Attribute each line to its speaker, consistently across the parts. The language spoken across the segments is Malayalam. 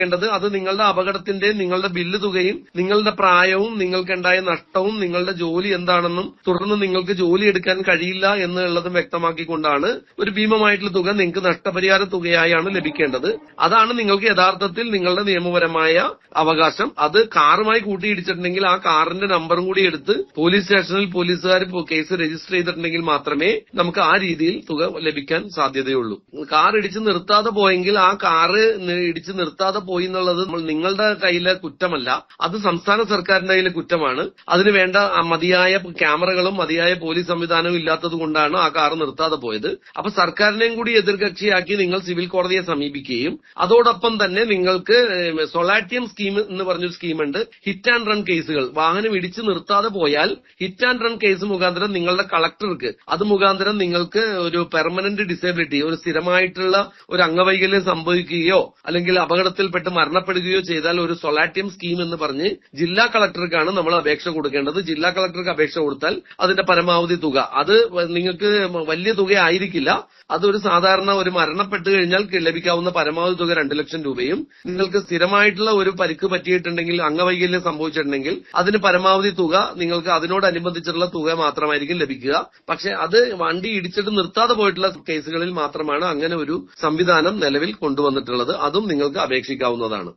Speaker 1: ണ്ടത് അത് നിങ്ങളുടെ അപകടത്തിന്റെ നിങ്ങളുടെ ബില്ല് തുകയും നിങ്ങളുടെ പ്രായവും നിങ്ങൾക്കുണ്ടായ നഷ്ടവും നിങ്ങളുടെ ജോലി എന്താണെന്നും തുടർന്ന് നിങ്ങൾക്ക് ജോലി എടുക്കാൻ കഴിയില്ല എന്നുള്ളതും വ്യക്തമാക്കിക്കൊണ്ടാണ് ഒരു ഭീമമായിട്ടുള്ള തുക നിങ്ങൾക്ക് നഷ്ടപരിഹാര തുകയായാണ് ലഭിക്കേണ്ടത് അതാണ് നിങ്ങൾക്ക് യഥാർത്ഥത്തിൽ നിങ്ങളുടെ നിയമപരമായ അവകാശം അത് കാറുമായി കൂട്ടിയിടിച്ചിട്ടുണ്ടെങ്കിൽ ആ കാറിന്റെ നമ്പറും കൂടി എടുത്ത് പോലീസ് സ്റ്റേഷനിൽ പോലീസുകാർ കേസ് രജിസ്റ്റർ ചെയ്തിട്ടുണ്ടെങ്കിൽ മാത്രമേ നമുക്ക് ആ രീതിയിൽ തുക ലഭിക്കാൻ സാധ്യതയുള്ളൂ കാർ ഇടിച്ച് നിർത്താതെ പോയെങ്കിൽ ആ കാറ് നി- ഇടിച്ച് നിർത്താതെ പോയി എന്നുള്ളത് നമ്മൾ നിങ്ങളുടെ കയ്യിലെ കുറ്റമല്ല അത് സംസ്ഥാന സർക്കാരിന്റെ കയ്യിലെ കുറ്റമാണ് അതിന് വേണ്ട ആ മതിയായ ക്യാമറകളും മതിയായ പോലീസ് സംവിധാനവും ഇല്ലാത്തത് കൊണ്ടാണ് ആ കാർ നിർത്താതെ പോയത് അപ്പൊ സർക്കാരിനെയും കൂടി എതിർകക്ഷിയാക്കി നിങ്ങൾ സിവിൽ കോടതിയെ സമീപിക്കുകയും അതോടൊപ്പം തന്നെ നിങ്ങൾക്ക് ഏഹ്, സൊളാറ്റിയം സ്കീം എന്ന് പറഞ്ഞൊരു സ്കീമുണ്ട് ഹിറ്റ് ആൻഡ് റൺ കേസുകൾ വാഹനം ഇടിച്ചു നിർത്താതെ പോയാൽ ഹിറ്റ് ആൻഡ് റൺ കേസ് മുഖാന്തരം നിങ്ങളുടെ കളക്ടർക്ക് അത് മുഖാന്തരം നിങ്ങൾക്ക് ഒരു പെർമനന്റ് ഡിസേബിലിറ്റി ഒരു സ്ഥിരമായിട്ടുള്ള ഒരു അംഗവൈകല്യം സംഭവിക്കുകയോ അല്ലെങ്കിൽ അപകടത്തിൽപ്പെട്ട് മരണപ്പെടുകയോ ചെയ്താൽ ഒരു സൊളാറ്റിയം സ്കീം എന്ന് പറഞ്ഞ് ജില്ലാ കളക്ടർക്കാണ് നമ്മൾ അപേക്ഷ കൊടുക്കേണ്ടത് ജില്ലാ കളക്ടർക്ക് അപേക്ഷ കൊടുത്താൽ അതിന്റെ പരമാവധി തുക അത് നിങ്ങൾക്ക് വലിയ തുക ആയിരിക്കില്ല അതൊരു സാധാരണ ഒരു മരണപ്പെട്ട് കഴിഞ്ഞാൽ ലഭിക്കാവുന്ന പരമാവധി തുക രണ്ട് ലക്ഷം രൂപയും നിങ്ങൾക്ക് സ്ഥിരമായിട്ടുള്ള ഒരു പരിക്ക് പറ്റിയിട്ടുണ്ടെങ്കിൽ അംഗവൈകല്യം സംഭവിച്ചിട്ടുണ്ടെങ്കിൽ അതിന് പരമാവധി തുക നിങ്ങൾക്ക് അതിനോടനുബന്ധിച്ചുള്ള തുക മാത്രമായിരിക്കും ലഭിക്കുക പക്ഷെ അത് വണ്ടി ഇടിച്ചിട്ട് നിർത്താതെ പോയിട്ടുള്ള കേസുകളിൽ മാത്രമാണ് അങ്ങനെ ഒരു സംവിധാനം നിലവിൽ കൊണ്ടുവന്നിട്ടുള്ളത് അതും നിങ്ങൾക്ക് അപേക്ഷിക്കാവുന്നതാണ്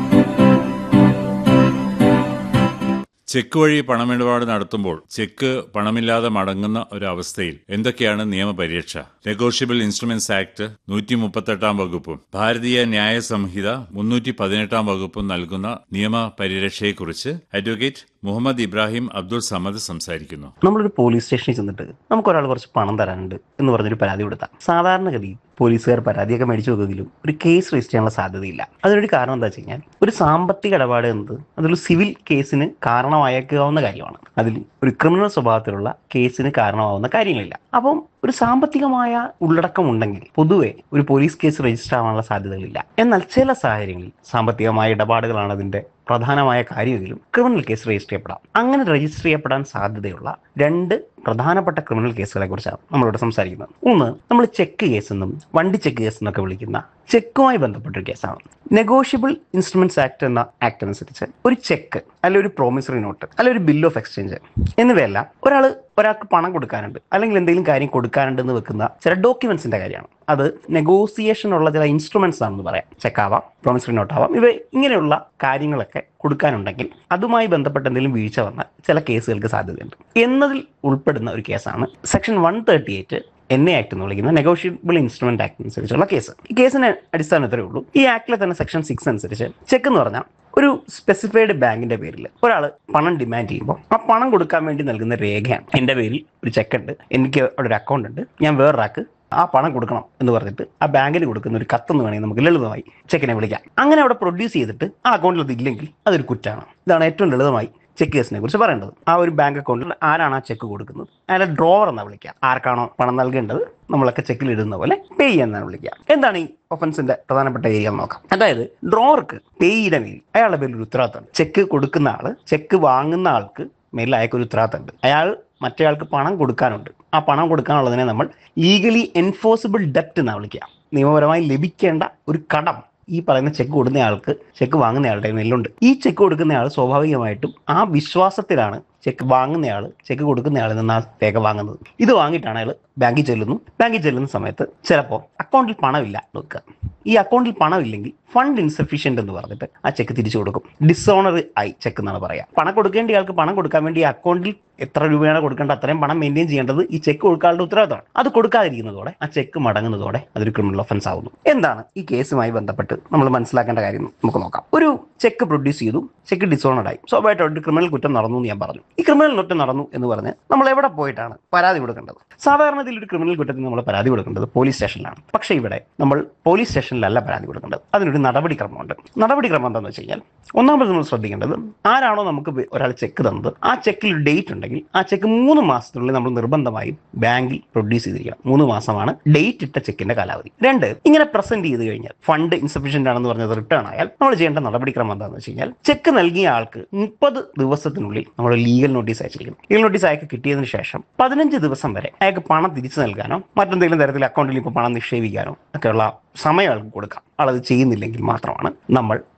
Speaker 2: ചെക്ക് വഴി പണമിടപാട് നടത്തുമ്പോൾ ചെക്ക് പണമില്ലാതെ മടങ്ങുന്ന ഒരു അവസ്ഥയിൽ എന്തൊക്കെയാണ് നിയമപരീക്ഷ നെഗോഷ്യബിൾ ഇൻസ്ട്രുമെന്റ്സ് ആക്ട് നൂറ്റി മുപ്പത്തെട്ടാം വകുപ്പും ഭാരതീയ ന്യായ സംഹിത മുന്നൂറ്റി പതിനെട്ടാം വകുപ്പും നൽകുന്ന നിയമ പരിരക്ഷയെക്കുറിച്ച് അഡ്വക്കേറ്റ് മുഹമ്മദ് ഇബ്രാഹിം അബ്ദുൾ സമദ് സംസാരിക്കുന്നു
Speaker 3: നമ്മളൊരു പോലീസ് സ്റ്റേഷനിൽ ചെന്നിട്ട് നമുക്ക് ഒരാൾ കുറച്ച് പണം തരാനുണ്ട് എന്ന് പറഞ്ഞൊരു പരാതി കൊടുത്താൽ സാധാരണഗതിയിൽ പോലീസുകാർ പരാതിയൊക്കെ മേടിച്ചു വെക്കുമെങ്കിലും ഒരു കേസ് രജിസ്റ്റർ ചെയ്യാനുള്ള സാധ്യതയില്ല അതിനൊരു കാരണം എന്താ വെച്ച് കഴിഞ്ഞാൽ ഒരു സാമ്പത്തിക ഇടപാട് എന്നത് അതൊരു സിവിൽ കേസിന് കാരണമായേക്കാവുന്ന കാര്യമാണ് അതിൽ ഒരു ക്രിമിനൽ സ്വഭാവത്തിലുള്ള കേസിന് കാരണമാവുന്ന കാര്യങ്ങളില്ല അപ്പം ഒരു സാമ്പത്തികമായ ഉള്ളടക്കം ഉണ്ടെങ്കിൽ പൊതുവെ ഒരു പോലീസ് കേസ് രജിസ്റ്റർ ആവാനുള്ള സാധ്യതകളില്ല എന്നാൽ ചില സാഹചര്യങ്ങളിൽ സാമ്പത്തികമായ ഇടപാടുകളാണ് അതിന്റെ പ്രധാനമായ കാര്യമെങ്കിലും ക്രിമിനൽ കേസ് രജിസ്റ്റർ ചെയ്യപ്പെടാം അങ്ങനെ രജിസ്റ്റർ ചെയ്യപ്പെടാൻ സാധ്യതയുള്ള രണ്ട് പ്രധാനപ്പെട്ട ക്രിമിനൽ കേസുകളെ കുറിച്ചാണ് നമ്മളിവിടെ സംസാരിക്കുന്നത് ഒന്ന് നമ്മൾ ചെക്ക് കേസ് എന്നും വണ്ടി ചെക്ക് കേസ് എന്നൊക്കെ വിളിക്കുന്ന ചെക്കുമായി ബന്ധപ്പെട്ട ഒരു കേസാണ് നെഗോഷ്യബിൾ ഇൻസ്ട്രുമെന്റ്സ് ആക്ട് എന്ന ആക്ട് അനുസരിച്ച് ഒരു ചെക്ക് അല്ലെ ഒരു പ്രോമിസറി നോട്ട് അല്ലെ ഒരു ബിൽ ഓഫ് എക്സ്ചേഞ്ച് എന്നിവയെല്ലാം ഒരാൾ ഒരാൾക്ക് പണം കൊടുക്കാനുണ്ട് അല്ലെങ്കിൽ എന്തെങ്കിലും കാര്യം കൊടുക്കാനുണ്ട് എന്ന് വെക്കുന്ന ചില ഡോക്യുമെന്റ്സിന്റെ കാര്യമാണ് അത് നെഗോസിയേഷൻ ഉള്ള ചില ഇൻസ്ട്രുമെന്റ്സ് ആണെന്ന് പറയാം ചെക്കാവാം പ്രോമിസറി നോട്ട് ആവാം ഇവ ഇങ്ങനെയുള്ള കാര്യങ്ങളൊക്കെ കൊടുക്കാനുണ്ടെങ്കിൽ അതുമായി ബന്ധപ്പെട്ട എന്തെങ്കിലും വീഴ്ച വന്നാൽ ചില കേസുകൾക്ക് സാധ്യതയുണ്ട് എന്നതിൽ ഉൾപ്പെടുന്ന ഒരു കേസാണ് section one thirty eight N A act എന്ന് വിളിക്കുന്ന നെഗോഷ്യബിൾ ഇൻസ്ട്രുമെന്റ് ആക്ട് അനുസരിച്ചുള്ള കേസ് ഈ കേസിന് അടിസ്ഥാനം ഇത്രയേ ഉള്ളൂ ഈ ആക്ടിലെ തന്നെ സെക്ഷൻ സിക്സ് അനുസരിച്ച് ചെക്ക് എന്ന് പറഞ്ഞാൽ ഒരു സ്പെസിഫൈഡ് ബാങ്കിന്റെ പേരിൽ ഒരാൾ പണം ഡിമാൻഡ് ചെയ്യുമ്പോൾ ആ പണം കൊടുക്കാൻ വേണ്ടി നൽകുന്ന രേഖയാണ് എന്റെ പേരിൽ ഒരു ചെക്ക് ഉണ്ട് എനിക്ക് അവിടെ ഒരു അക്കൗണ്ട് ഉണ്ട് ഞാൻ വേറൊരാൾക്ക് ആ പണം കൊടുക്കണം എന്ന് പറഞ്ഞിട്ട് ആ ബാങ്കിന് കൊടുക്കുന്ന ഒരു കത്തെന്ന് വേണമെങ്കിൽ നമുക്ക് ലളിതമായി ചെക്കിനെ വിളിക്കാം അങ്ങനെ അവിടെ പ്രൊഡ്യൂസ് ചെയ്തിട്ട് ആ അക്കൗണ്ടിൽ അത് ഇല്ലെങ്കിൽ അതൊരു കുറ്റാണ് ഇതാണ് ഏറ്റവും ലളിതമായി ചെക്ക് കേസിനെ കുറിച്ച് പറയേണ്ടത് ആ ഒരു ബാങ്ക് അക്കൗണ്ടിൽ ആരാണ് ആ ചെക്ക് കൊടുക്കുന്നത് അയാളെ ഡ്രോവർ എന്നാ വിളിക്കുക ആർക്കാണോ പണം നൽകേണ്ടത് നമ്മളൊക്കെ ചെക്കിൽ ഇടുന്ന പോലെ പേ എന്നാണ് വിളിക്കുക എന്താണ് ഈ ഒഫൻസിന്റെ പ്രധാനപ്പെട്ട ഏരിയ എന്ന് നോക്കാം അതായത് ഡ്രോവർക്ക് പേയുടെ മേൽ അയാളുടെ പേരിൽ ഒരു ഉത്തരവാദിത്തമുണ്ട് ചെക്ക് കൊടുക്കുന്ന ആള് ചെക്ക് വാങ്ങുന്ന ആൾക്ക് മേലിൽ അയാൾക്ക് ഒരു ഉത്തരവാദിത്തമുണ്ട് അയാൾ മറ്റേയാൾക്ക് പണം കൊടുക്കാനുണ്ട് ആ പണം കൊടുക്കാനുള്ളതിനെ നമ്മൾ ലീഗലി എൻഫോഴ്സിബിൾ ഡെപ്റ്റ് എന്നാണ് വിളിക്കുക നിയമപരമായി ലഭിക്കേണ്ട ഒരു കടം ഈ പറയുന്ന ചെക്ക് കൊടുക്കുന്ന ആൾക്ക് ചെക്ക് വാങ്ങുന്നയാളുടെ മേലുണ്ട് ഈ ചെക്ക് കൊടുക്കുന്നയാൾ സ്വാഭാവികമായിട്ടും ആ വിശ്വാസത്തിലാണ് ചെക്ക് വാങ്ങുന്നയാൾ ചെക്ക് കൊടുക്കുന്നയാളിൽ നിന്ന് ആ രേഖ വാങ്ങുന്നത് ഇത് വാങ്ങിയിട്ടാണ് അയാൾ ബാങ്കിൽ ചെല്ലുന്നു ബാങ്കിൽ ചെല്ലുന്ന സമയത്ത് ചിലപ്പോൾ അക്കൗണ്ടിൽ പണമില്ല നോക്കുക ഈ അക്കൗണ്ടിൽ പണമില്ലെങ്കിൽ ഫണ്ട് ഇൻസഫീഷ്യന്റ് എന്ന് പറഞ്ഞിട്ട് ആ ചെക്ക് തിരിച്ചു കൊടുക്കും ഡിസോണർ ആയി ചെക്ക് എന്നാണ് പറയാം പണം കൊടുക്കേണ്ട ആൾക്ക് പണം കൊടുക്കാൻ വേണ്ടി ആ അക്കൗണ്ടിൽ എത്ര രൂപയാണ് കൊടുക്കേണ്ടത് അത്രയും പണം മെയിൻറ്റെയിൻ ചെയ്യേണ്ടത് ഈ ചെക്ക് കൊടുക്കാനുള്ള ഉത്തരവാദിത്തമാണ് അത് കൊടുക്കാതിരിക്കുന്നതോടെ ആ ചെക്ക് മടങ്ങുന്നതോടെ അതൊരു ക്രിമിനൽ ഒഫൻസ് ആവുന്നു എന്താണ് ഈ കേസുമായി ബന്ധപ്പെട്ട് നമ്മൾ മനസ്സിലാക്കേണ്ട കാര്യം നമുക്ക് നോക്കാം ഒരു ചെക്ക് പ്രൊഡ്യൂസ് ചെയ്തു ചെക്ക് ഡിസോണർഡ് ആയി സ്വാഭാവികമായിട്ടും ഒരു ക്രിമിനൽ കുറ്റം നടന്നു എന്ന് ഞാൻ പറഞ്ഞു ഈ ക്രിമിനൽ കുറ്റം നടന്നു എന്ന് പറഞ്ഞ് നമ്മൾ എവിടെ പോയിട്ടാണ് പരാതി കൊടുക്കേണ്ടത് സാധാരണ ഇതിൽ ഒരു ക്രിമിനൽ കുറ്റത്തിന് നമ്മൾ പരാതി കൊടുക്കേണ്ടത് പോലീസ് സ്റ്റേഷനിലാണ് പക്ഷേ ഇവിടെ നമ്മൾ പോലീസ് സ്റ്റേഷനിലല്ല പരാതി കൊടുക്കേണ്ടത് അതിനൊരു നടപടിക്രമമുണ്ട് നടപടിക്രമം എന്താണെന്ന് വെച്ച് കഴിഞ്ഞാൽ ഒന്നാമത് നമ്മൾ ശ്രദ്ധിക്കേണ്ടത് ആരാണോ നമുക്ക് വെ- ഒരാൾ ചെക്ക് തന്നത് ആ ചെക്കിൽ ഡേറ്റ് ഉണ്ടെങ്കിൽ ആ ചെക്ക് മൂന്ന് മാസത്തിനുള്ളിൽ നമ്മൾ നിർബന്ധമായും ബാങ്കിൽ പ്രൊഡ്യൂസ് ചെയ്തിരിക്കണം മൂന്ന് മാസമാണ് ഡേറ്റ് ഇട്ട ചെക്കിന്റെ കാലാവധി രണ്ട് ഇങ്ങനെ പ്രസന്റ് ചെയ്ത് കഴിഞ്ഞാൽ ഫണ്ട് ഇൻസഫിഷ്യന്റ് ആണെന്ന് പറഞ്ഞത് റിട്ടേൺ ആയാൽ നമ്മൾ ചെയ്യേണ്ട നടപടിക്രമം എന്താണെന്ന് വെച്ച് കഴിഞ്ഞാൽ ചെക്ക് നൽകിയ ആൾക്ക് മുപ്പത് ദിവസത്തിനുള്ളിൽ നമ്മൾ ലീഗൽ ലീഗൽ നോട്ടീസ് അയച്ചിരിക്കുന്നത് ലീഗൽ നോട്ടീസ് അയക്ക് കിട്ടിയതിന് ശേഷം പതിനഞ്ച് ദിവസം വരെ അയാൾക്ക് പണം തിരിച്ചു നൽകാനോ മറ്റെന്തെങ്കിലും തരത്തിൽ അക്കൗണ്ടിൽ ഇപ്പോൾ പണം നിക്ഷേപിക്കാനോ ഒക്കെയുള്ള സമയം അയാൾക്ക് കൊടുക്കാം ആളത് ചെയ്യുന്നില്ലെങ്കിൽ മാത്രമാണ് നമ്മൾ